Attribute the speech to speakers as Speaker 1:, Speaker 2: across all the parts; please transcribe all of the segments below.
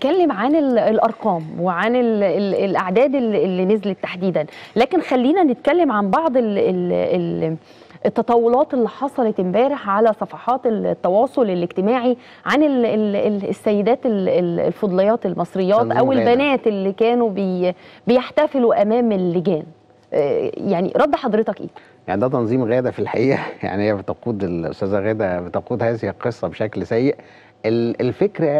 Speaker 1: نتكلم عن ال- الارقام وعن ال ال الاعداد اللي اللي نزلت تحديدا لكن خلينا نتكلم عن بعض ال ال ال التطورات اللي حصلت امبارح على صفحات التواصل الاجتماعي عن ال ال ال السيدات ال- ال- الفضليات المصريات
Speaker 2: تنظيم
Speaker 1: او
Speaker 2: غادة.
Speaker 1: البنات اللي كانوا بي بيحتفلوا امام اللجان آه، يعني رد حضرتك ايه
Speaker 2: يعني ده تنظيم غاده في الحقيقه يعني هي بتقود الاستاذه غاده بتقود هذه القصه بشكل سيء ال- الفكره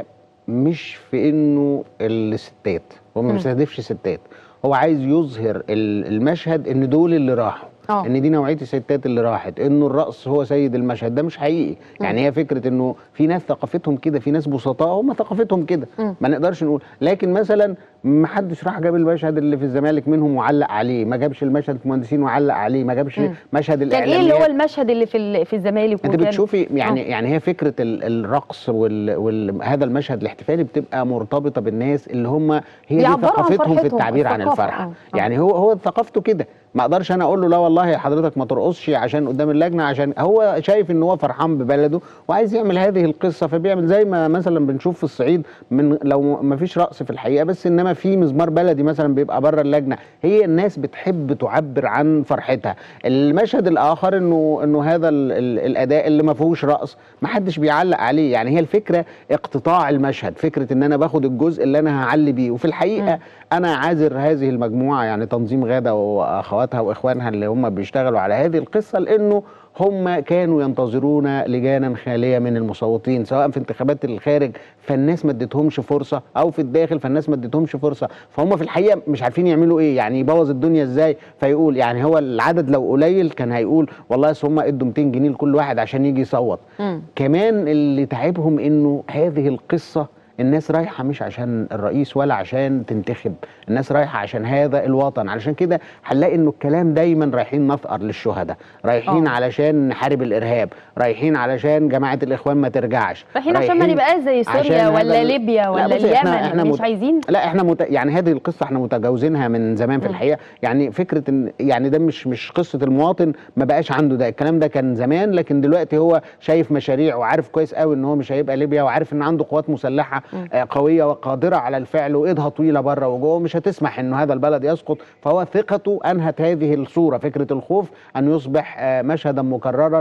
Speaker 2: مش في انه الستات هو ما
Speaker 1: مم.
Speaker 2: بيستهدفش ستات هو عايز يظهر ال- المشهد ان دول اللي راحوا
Speaker 1: اه
Speaker 2: ان دي نوعيه الستات اللي راحت انه الرقص هو سيد المشهد ده مش حقيقي يعني هي فكره انه في ناس ثقافتهم كده في ناس بسطاء هم ثقافتهم كده
Speaker 1: مم.
Speaker 2: ما نقدرش نقول لكن مثلا ما حدش راح جاب المشهد اللي في الزمالك منهم وعلق عليه ما جابش المشهد في المهندسين وعلق عليه ما جابش
Speaker 1: مم.
Speaker 2: مشهد
Speaker 1: كان ايه اللي هو
Speaker 2: الاعلاميات
Speaker 1: المشهد اللي في ال- في الزمالك
Speaker 2: انت
Speaker 1: وكان-
Speaker 2: بتشوفي يعني
Speaker 1: آه.
Speaker 2: يعني هي فكره ال- الرقص وال, وال هذا المشهد الاحتفالي بتبقى مرتبطه بالناس اللي هم هي دي
Speaker 1: بيعبروا عن
Speaker 2: ثقافتهم في
Speaker 1: فرحتهم،
Speaker 2: التعبير عن
Speaker 1: الثقافة،
Speaker 2: الفرحه
Speaker 1: آه، آه.
Speaker 2: يعني هو هو ثقافته كده ما اقدرش انا اقول له لا والله حضرتك ما ترقصش عشان قدام اللجنه عشان هو شايف ان هو فرحان ببلده وعايز يعمل هذه القصه فبيعمل زي ما مثلا بنشوف في الصعيد من لو ما فيش رقص في الحقيقه بس انما في مزمار بلدي مثلا بيبقى بره اللجنه هي الناس بتحب تعبر عن فرحتها المشهد الاخر انه انه هذا ال ال الاداء اللي ما فيهوش رقص ما حدش بيعلق عليه يعني هي الفكره اقتطاع المشهد فكره ان انا باخد الجزء اللي انا هعلي بيه وفي الحقيقه
Speaker 1: مم.
Speaker 2: انا عاذر هذه المجموعه يعني تنظيم غاده واخواتها واخوانها اللي هم بيشتغلوا على هذه القصه لانه هم كانوا ينتظرون لجانا خاليه من المصوتين سواء في انتخابات الخارج فالناس ما اديتهمش فرصه او في الداخل فالناس ما اديتهمش فرصه فهم في الحقيقه مش عارفين يعملوا ايه يعني يبوظ الدنيا ازاي فيقول يعني هو العدد لو قليل كان هيقول والله أصل هم ادوا 200 جنيه لكل واحد عشان يجي يصوت
Speaker 1: مم.
Speaker 2: كمان اللي تعبهم انه هذه القصه الناس رايحه مش عشان الرئيس ولا عشان تنتخب الناس رايحه عشان هذا الوطن علشان كده هنلاقي انه الكلام دايما رايحين نثأر للشهداء رايحين
Speaker 1: آه.
Speaker 2: علشان نحارب الارهاب رايحين علشان جماعه الاخوان ما ترجعش
Speaker 1: رايحين عشان ما نبقاش زي
Speaker 2: عشان
Speaker 1: سوريا
Speaker 2: هذا
Speaker 1: ولا
Speaker 2: ال-
Speaker 1: ليبيا
Speaker 2: لا
Speaker 1: ولا
Speaker 2: بصي، إحنا-
Speaker 1: اليمن
Speaker 2: إحنا
Speaker 1: مش
Speaker 2: مت-
Speaker 1: عايزين
Speaker 2: لا احنا مت... يعني هذه القصه احنا متجاوزينها من زمان في
Speaker 1: مم.
Speaker 2: الحقيقه يعني فكره ان يعني ده مش مش قصه المواطن ما بقاش عنده ده الكلام ده كان زمان لكن دلوقتي هو شايف مشاريع وعارف كويس قوي ان هو مش هيبقى ليبيا وعارف ان عنده قوات مسلحه
Speaker 1: مم.
Speaker 2: آه، قويه وقادره على الفعل وايدها طويله بره وجوه مش هتسمح انه هذا البلد يسقط فهو ثقته انهت هذه الصوره فكره الخوف ان يصبح آه، مشهدا مكررا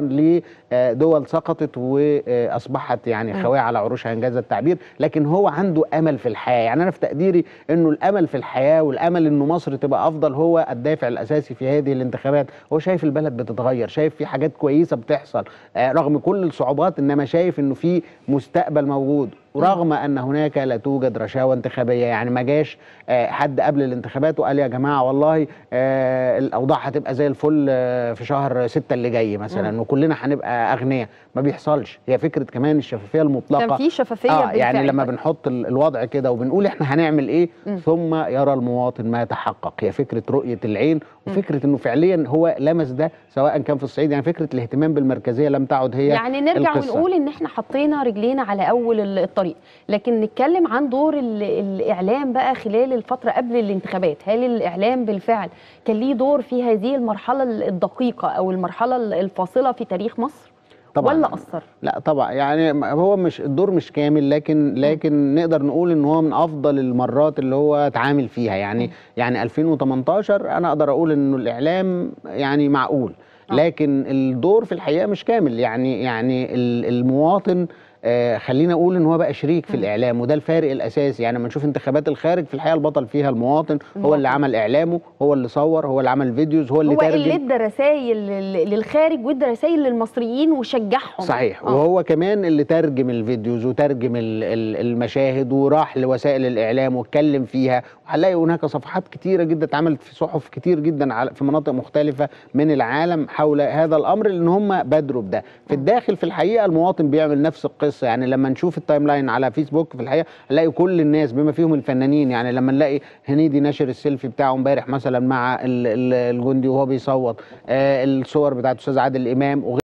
Speaker 2: لدول سقطت واصبحت يعني
Speaker 1: مم.
Speaker 2: خاويه على عروشها انجاز التعبير لكن هو عنده امل في الحياه يعني انا في تقديري انه الامل في الحياه والامل انه مصر تبقى افضل هو الدافع الاساسي في هذه الانتخابات هو شايف البلد بتتغير شايف في حاجات كويسه بتحصل آه، رغم كل الصعوبات انما شايف انه في مستقبل موجود ورغم ان هناك لا توجد رشاوى انتخابيه يعني ما جاش آه، حد قبل الانتخابات وقال يا جماعه والله آه، الاوضاع هتبقى زي الفل آه، في شهر ستة اللي جاي مثلا وكلنا هنبقى اغنياء ما بيحصلش هي فكره كمان الشفافيه المطلقه
Speaker 1: كان في شفافيه
Speaker 2: اه
Speaker 1: بالفعل
Speaker 2: يعني لما
Speaker 1: طيب.
Speaker 2: بنحط ال- الوضع كده وبنقول احنا هنعمل ايه
Speaker 1: مم.
Speaker 2: ثم يرى المواطن ما يتحقق هي فكره رؤيه العين وفكره انه فعليا هو لمس ده سواء كان في الصعيد يعني فكره الاهتمام بالمركزيه لم تعد هي
Speaker 1: يعني نرجع
Speaker 2: القصة.
Speaker 1: ونقول ان احنا حطينا رجلينا على اول ال- الطريق لكن نتكلم عن دور ال- الاعلام بقى خلال الفتره قبل الانتخابات هل الاعلام بالفعل كان ليه دور في هذه المرحله الدقيقه او المرحله الفاصله في تاريخ مصر
Speaker 2: طبعا
Speaker 1: ولا اثر
Speaker 2: لا طبعا يعني م- هو مش الدور مش كامل لكن لكن نقدر نقول ان هو من افضل المرات اللي هو اتعامل فيها يعني يعني 2018 انا اقدر اقول انه الاعلام يعني معقول
Speaker 1: آه.
Speaker 2: لكن الدور في الحقيقه مش كامل يعني يعني ال- المواطن آه خلينا اقول ان هو بقى شريك في
Speaker 1: مم.
Speaker 2: الاعلام وده الفارق الاساسي يعني لما نشوف انتخابات الخارج في الحقيقه البطل فيها المواطن هو
Speaker 1: المواطن.
Speaker 2: اللي عمل اعلامه هو اللي صور هو اللي عمل فيديوز هو اللي
Speaker 1: هو اللي
Speaker 2: ترجم
Speaker 1: ادى رسائل لل- للخارج وادى رسائل للمصريين وشجعهم
Speaker 2: صحيح
Speaker 1: آه.
Speaker 2: وهو كمان اللي ترجم الفيديوز وترجم ال- ال- المشاهد وراح لوسائل الاعلام واتكلم فيها وهنلاقي هناك صفحات كتيره جدا اتعملت في صحف كتير جدا على- في مناطق مختلفه من العالم حول هذا الامر لان هم بادروا بده في الداخل في الحقيقه المواطن بيعمل نفس القصه يعني لما نشوف التايم لاين على فيسبوك في الحقيقه نلاقي كل الناس بما فيهم الفنانين يعني لما نلاقي هنيدي ناشر السيلفي بتاعه امبارح مثلا مع ال- ال- الجندي وهو بيصوت آه الصور بتاعت استاذ عادل امام